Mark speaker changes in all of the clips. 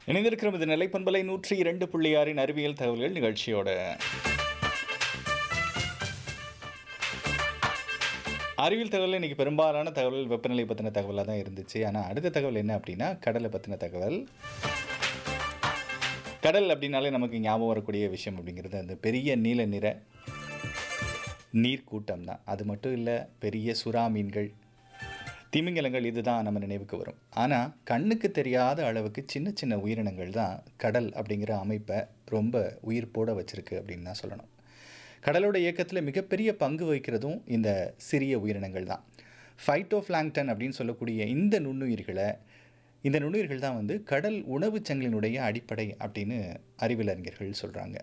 Speaker 1: இணைந்திருக்கிறோம் இது நிலைப்பண்பலை நூற்றி இரண்டு புள்ளி ஆறின் அறிவியல் தகவல்கள் நிகழ்ச்சியோட அறிவியல் தகவல் இன்னைக்கு பெரும்பாலான தகவல் வெப்பநிலை பற்றின தகவலாக தான் இருந்துச்சு ஆனால் அடுத்த தகவல் என்ன அப்படின்னா கடலை பற்றின தகவல் கடல் அப்படின்னாலே நமக்கு ஞாபகம் வரக்கூடிய விஷயம் அப்படிங்கிறது அந்த பெரிய நீல நிற நீர் கூட்டம் தான் அது மட்டும் இல்லை பெரிய சுறா மீன்கள் திமிங்கலங்கள் இதுதான் நம்ம நினைவுக்கு வரும் ஆனால் கண்ணுக்கு தெரியாத அளவுக்கு சின்ன சின்ன உயிரினங்கள் தான் கடல் அப்படிங்கிற அமைப்பை ரொம்ப உயிர்ப்போட வச்சிருக்கு அப்படின்னு தான் சொல்லணும் கடலோட இயக்கத்தில் மிகப்பெரிய பங்கு வகிக்கிறதும் இந்த சிறிய உயிரினங்கள் தான் ஃபைட்டோஃப்ளாங்டன் அப்படின்னு சொல்லக்கூடிய இந்த நுண்ணுயிர்களை இந்த நுண்ணுயிர்கள் தான் வந்து கடல் உணவுச் சங்கிலினுடைய அடிப்படை அப்படின்னு அறிவியலறிஞர்கள் சொல்கிறாங்க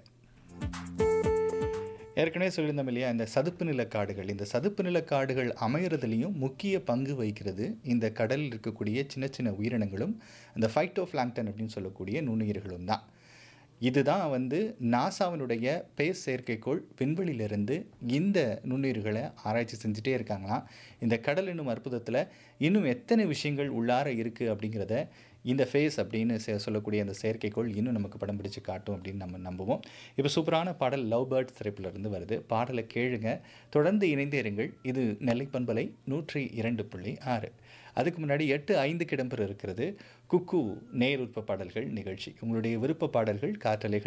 Speaker 1: ஏற்கனவே சொல்லியிருந்தோம் இல்லையா இந்த சதுப்பு நில காடுகள் இந்த சதுப்பு நில காடுகள் அமையறதுலேயும் முக்கிய பங்கு வகிக்கிறது இந்த கடலில் இருக்கக்கூடிய சின்ன சின்ன உயிரினங்களும் இந்த ஃபைட்டோஃப்ளாங்டன் அப்படின்னு சொல்லக்கூடிய நுண்ணுயிர்களும் தான் இதுதான் வந்து நாசாவினுடைய பேஸ் செயற்கைக்கோள் விண்வெளியிலிருந்து இந்த நுண்ணுயிர்களை ஆராய்ச்சி செஞ்சுட்டே இருக்காங்களாம் இந்த கடல் என்னும் அற்புதத்தில் இன்னும் எத்தனை விஷயங்கள் உள்ளார இருக்குது அப்படிங்கிறத இந்த ஃபேஸ் அப்படின்னு செ- சொல்லக்கூடிய அந்த செயற்கைக்கோள் இன்னும் நமக்கு படம் பிடிச்சு காட்டும் அப்படின்னு நம்ம நம்புவோம் இப்போ சூப்பரான பாடல் லவ் பேர்ட்ஸ் திரைப்பிலிருந்து வருது பாடலை கேளுங்க தொடர்ந்து இணைந்தே இருங்கள் இது நெல்லை பண்பலை நூற்றி இரண்டு புள்ளி ஆறு அதுக்கு முன்னாடி எட்டு ஐந்துக்கு இடம்பெற இருக்கிறது குக்கு நேர் உற்ப பாடல்கள் நிகழ்ச்சி உங்களுடைய விருப்ப பாடல்கள் காற்றலைகள்